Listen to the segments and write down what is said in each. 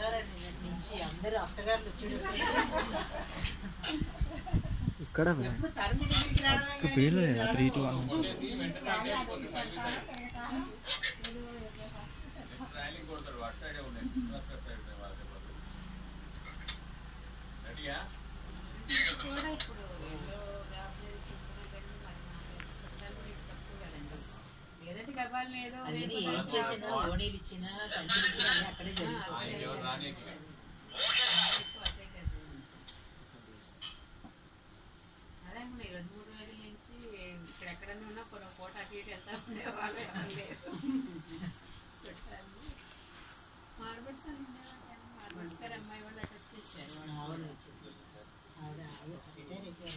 ఉన్నారండి నిన్నటి నుంచి అందరూ అత్తగారులు వచ్చాడు ఇక్కడ ఎప్పుడు తరిమి దగ్గరికి రావడమే కానీ పేర్లు మీరు లేదా త్రీ టూ ట్రైలింగ్ కొడతాడు అటు సైడే ఉన్నాయి రాష్ట్ర సైడ్ ఉన్నాయి వాళ్ళకి రెడీయా కూడా ఇప్పుడు ఏదో గ్యాప్ చేసుకుంటున్నా కానీ మరి మా చుట్టాలు కూడా ఇటు తక్కువ కదండి. లేదంటే గబాల్ని ఏదో అది రేపు ఏం మనం చేసినా ఓణీలు ఇచ్చినా పంచులు ఇచ్చినా అన్నీ అక్కడే జరుగుతాయి ఎవరు రానీకి ఎక్కువ అదే కదా. అదే ఇప్పుడు ఈ రెండు మూడు రోజుల నుంచి ఇక్కడ ఎక్కడన్నా ఉన్నా పొలం పూట అటు ఇటు వెళ్తా ఉండేవాళ్ళు ఎవరు లేరు చుట్టాలు మార్బల్స్ అని ఉండేవాళ్ళు కానీ మార్బల్స్ గారు అమ్మాయి వాళ్ళు అటు వచ్చేసారు మన ఆవిడ వచ్చేసి ఆవిడ ఆవిడ రిటైర్ అయిపోయారు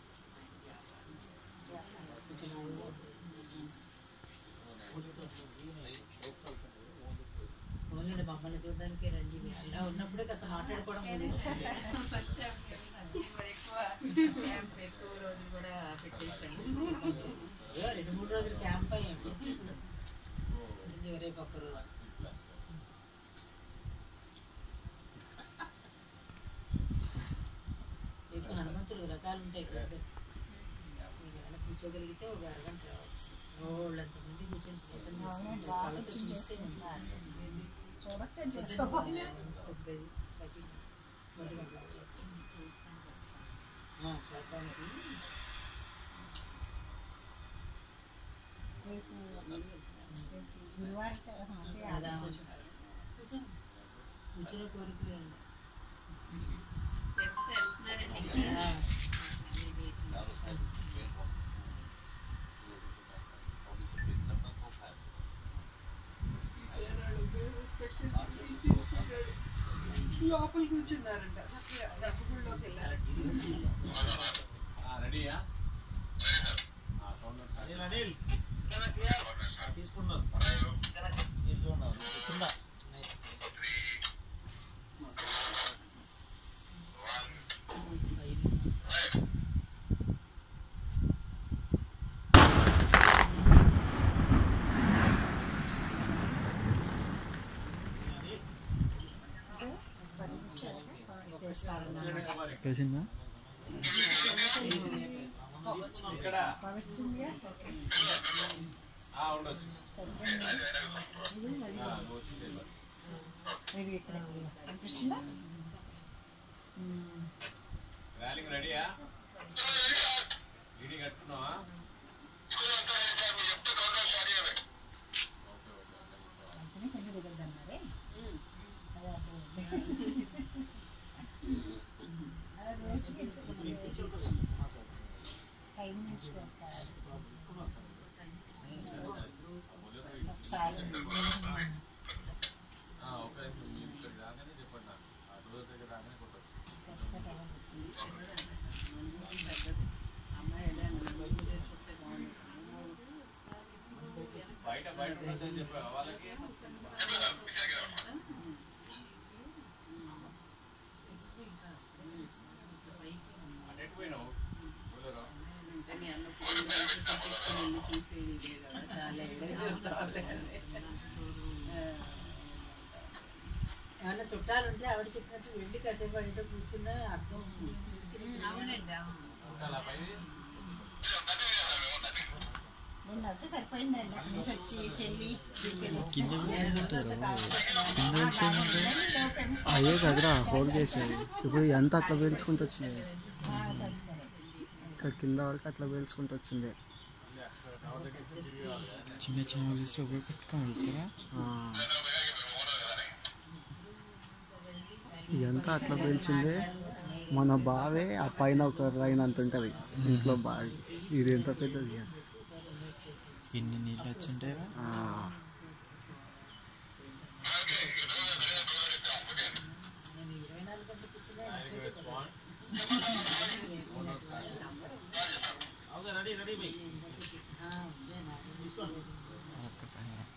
కొంచెం ఆవిడ ఓన్లీ మమ్మల్ని చూడడానికి రండి మీరు అలా ఉన్నప్పుడే కాస్త మాట్లాడుకోవడం కుదిరింది. వచ్చాము మరి ఎక్కువ క్యాంప్ ఎక్కువ రోజులు కూడా పెట్టేశాను ఏదో రెండు మూడు రోజులు క్యాంప్ అయ్యాము ఇది రేపు ఒక్క రోజు రేపు హనుమంతుడు రకాలు ఉంటాయి కదా మీరు ఏమైనా కూర్చోగలిగితే ఒక అరగంట రావచ్చు వాళ్ళంత మంది కూర్చొని ప్రయత్నం చేస్తున్నారు కళ్ళతో చూస్తే మంచిది. పొద్దున్న తొమ్మిది, పది, పది గంటలకు. ఆ, చూడటానికి అలా కూర్చో. కూర్చునే కోరికలే ఉన్నాయి. చెప్తే వెళ్తున్నారండి ఆ, లోపల కూర్చున్నారంట చక్కగా గర్భగుడిలోకి వెళ్ళారు రెడీయా సౌండ్ అనిల్ అనిల్ తీసుకున్నాను తీసుకున్నాను కింద తెలిసిందా ఇక్కడ ఆ, ఉండొచ్చు ఆ, నువ్వు వచ్చింది ర్యాలింగ్ రెడీయా ఈడీ కట్టుకున్నావా ఓకే ఓకే ఆ, ఒక నిమిషం మీరు ఇక్కడికి రాగానే చెప్పండి నాకు ఆ డోర్ దగ్గర రాగానే కొట్టచ్చు అమ్మాయి ఎలా బయట చూస్తే బాగుంది బయట బయట ఉండొచ్చని చెప్పా వాళ్ళకి అటు ఎటు పోయినావు ఊళ్ళోరా? వెంటనే అన్న ఫోన్ చేసి తీసుకొని వెళ్ళి చూసేది ఇదే కదా చాలా ఏమన్నా చుట్టాలు ఉంటే ఆవిడ చెప్పినట్టు వెళ్ళి కాసేపు అడిగితే కూర్చున్నా అర్థం ఉంది అవునండి అవును ఉంటాలా పైది? కింద వెళ్తారు కింద వెళ్తే ఏమంటే అయ్యే కదరా హోల్డ్ చేసేది ఇప్పుడు ఎంత అట్లా పేల్చుకుంటూ వచ్చింది ఇక్కడ కింద వరకు అట్లా పేల్చుకుంటూ వచ్చింది చిన్న చిన్న హౌసెస్లో పోయి పెట్టుకొని వెళ్తారా ఇదంతా అట్లా పేల్చింది మన బావే ఆ పైన ఒక లైన్ అంత ఉంటుంది ఇంట్లో బావి ఇది ఎంత పెద్దది ఎన్ని నీళ్ళు వచ్చింటాయా ఆ. నేను ఇరవై నాలుగు గంటలు కూర్చున్నా నాకైతే కదా. ఓకే రెడీ రెడీ బై ఆ, ఉందేనా? తీసుకోండి ఒక్క పైన